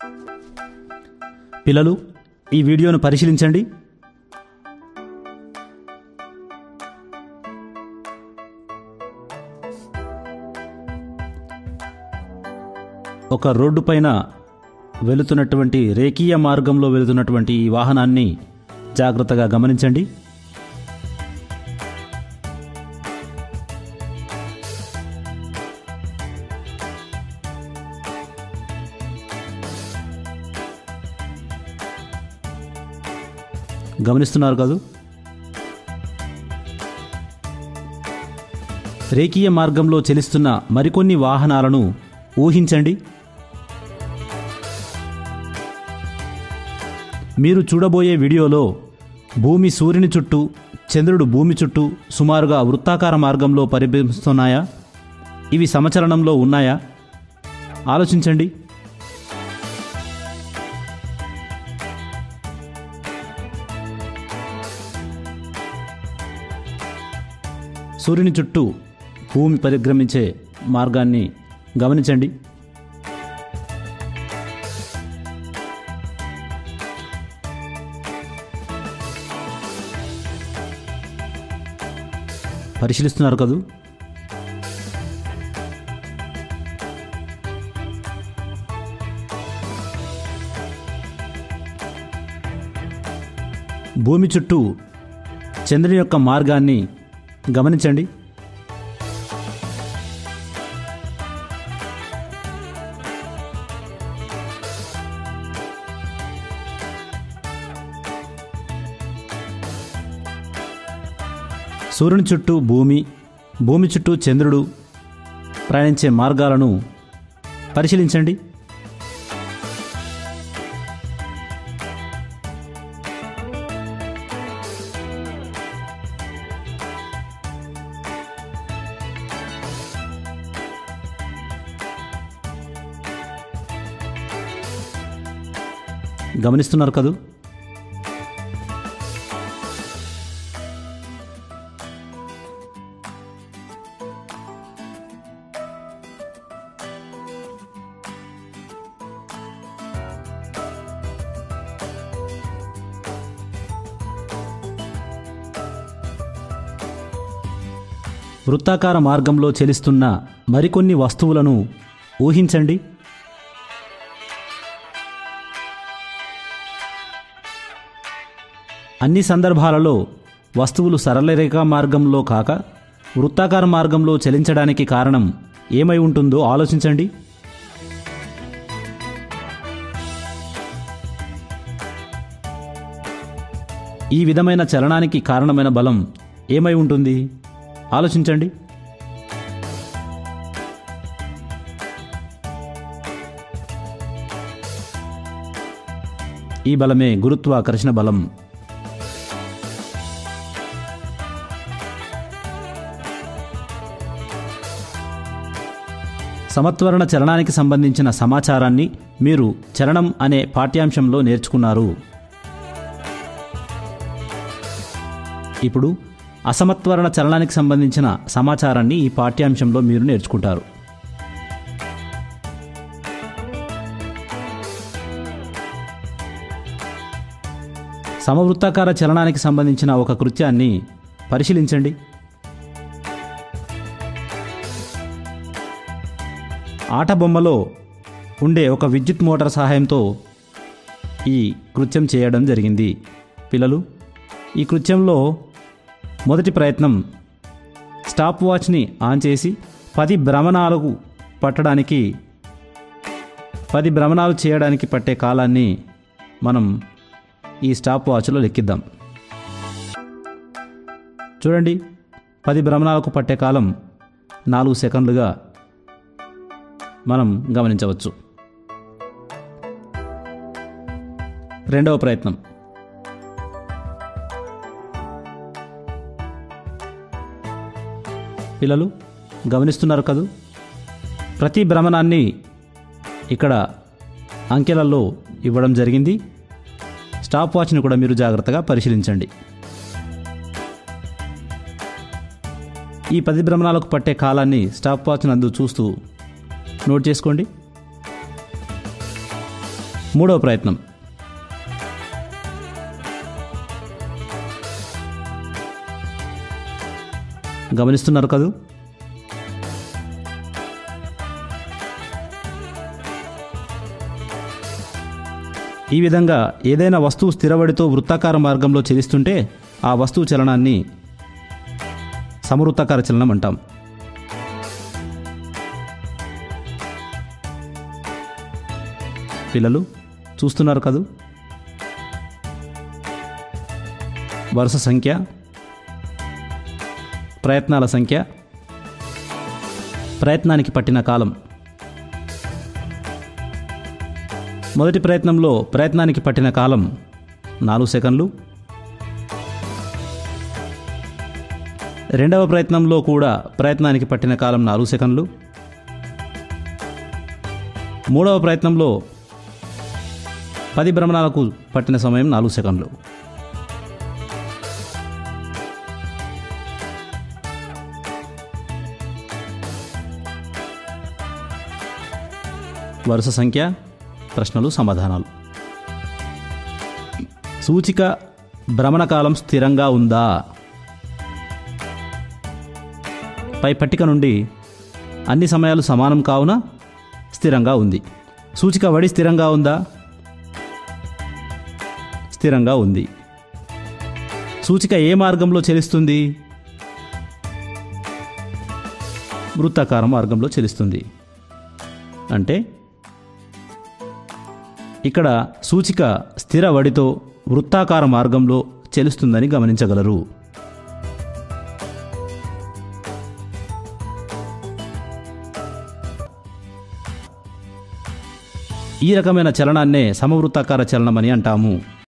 పిల్లలు ఈ వీడియోను పరిశీలించండి ఒక రోడ్డు పైన వెళుతున్నటువంటి రేఖీయ మార్గంలో వెళుతున్నటువంటి ఈ వాహనాన్ని జాగ్రత్తగా గమనించండి గమనిస్తున్నారు కదూ రేఖీయ మార్గంలో చెలిస్తున్న మరికొన్ని వాహనాలను ఊహించండి మీరు చూడబోయే వీడియోలో భూమి సూర్యుని చుట్టూ చంద్రుడు భూమి చుట్టూ సుమారుగా వృత్తాకార మార్గంలో పరిభ్రమిస్తున్నాయా ఇవి సమచలనంలో ఉన్నాయా ఆలోచించండి సూర్యుని చుట్టూ భూమి పరిభ్రమించే మార్గాన్ని గమనించండి పరిశీలిస్తున్నారు కదూ భూమి చుట్టూ చంద్రుని యొక్క మార్గాన్ని గమనించండి సూర్యుని చుట్టూ భూమి భూమి చుట్టూ చంద్రుడు ప్రయాణించే మార్గాలను పరిశీలించండి గమనిస్తున్నారు కదూ వృత్తాకార మార్గంలో చెలిస్తున్న మరికొన్ని వస్తువులను ఊహించండి అన్ని సందర్భాలలో వస్తువులు సరళరేఖా మార్గంలో కాక వృత్తాకార మార్గంలో చలించడానికి కారణం ఏమై ఉంటుందో ఆలోచించండి ఈ విధమైన చలనానికి కారణమైన బలం ఏమై ఉంటుంది ఆలోచించండి ఈ బలమే గురుత్వాకర్షణ బలం సమత్వరణ చలనానికి సంబంధించిన సమాచారాన్ని మీరు చలనం అనే పాఠ్యాంశంలో నేర్చుకున్నారు ఇప్పుడు అసమత్వరణ చలనానికి సంబంధించిన సమాచారాన్ని ఈ పాఠ్యాంశంలో మీరు నేర్చుకుంటారు సమవృత్తాకార చలనానికి సంబంధించిన ఒక కృత్యాన్ని పరిశీలించండి ఆట బొమ్మలో ఉండే ఒక విద్యుత్ మోటార్ సహాయంతో ఈ కృత్యం చేయడం జరిగింది పిల్లలు ఈ కృత్యంలో మొదటి ప్రయత్నం స్టాప్ వాచ్ని ఆన్ చేసి పది భ్రమణాలకు పట్టడానికి పది భ్రమణాలు చేయడానికి పట్టే కాలాన్ని మనం ఈ స్టాప్ వాచ్లో లెక్కిద్దాం చూడండి పది భ్రమణాలకు పట్టే కాలం నాలుగు సెకండ్లుగా మనం గమనించవచ్చు రెండవ ప్రయత్నం పిల్లలు గమనిస్తున్నారు కదూ ప్రతి భ్రమణాన్ని ఇక్కడ అంకెలలో ఇవ్వడం జరిగింది స్టాప్ వాచ్ని కూడా మీరు జాగ్రత్తగా పరిశీలించండి ఈ పది భ్రమణాలకు పట్టే కాలాన్ని స్టాప్ వాచ్ నందు చూస్తూ నోట్ చేసుకోండి మూడవ ప్రయత్నం గమనిస్తున్నారు కదూ ఈ విధంగా ఏదైనా వస్తువు స్థిరవడితో వృత్తాకార మార్గంలో చలిస్తుంటే ఆ వస్తువు చలనాన్ని సమవృత్తాకార చలనం అంటాం పిల్లలు చూస్తున్నారు కదూ వరుస సంఖ్య ప్రయత్నాల సంఖ్య ప్రయత్నానికి పట్టిన కాలం మొదటి ప్రయత్నంలో ప్రయత్నానికి పట్టిన కాలం నాలుగు సెకండ్లు రెండవ ప్రయత్నంలో కూడా ప్రయత్నానికి పట్టిన కాలం నాలుగు సెకండ్లు మూడవ ప్రయత్నంలో పది భ్రమణాలకు పట్టిన సమయం నాలుగు సెకండ్లు వరుస సంఖ్య ప్రశ్నలు సమాధానాలు సూచిక భ్రమణకాలం స్థిరంగా ఉందా పై పట్టిక నుండి అన్ని సమయాలు సమానం కావున స్థిరంగా ఉంది సూచిక వడి స్థిరంగా ఉందా స్థిరంగా ఉంది సూచిక ఏ మార్గంలో చెలిస్తుంది వృత్తాకార మార్గంలో చెలిస్తుంది అంటే ఇక్కడ సూచిక స్థిర వడితో వృత్తాకార మార్గంలో చెలుస్తుందని గమనించగలరు ఈ రకమైన చలనాన్నే సమవృత్తాకార చలనమని అంటాము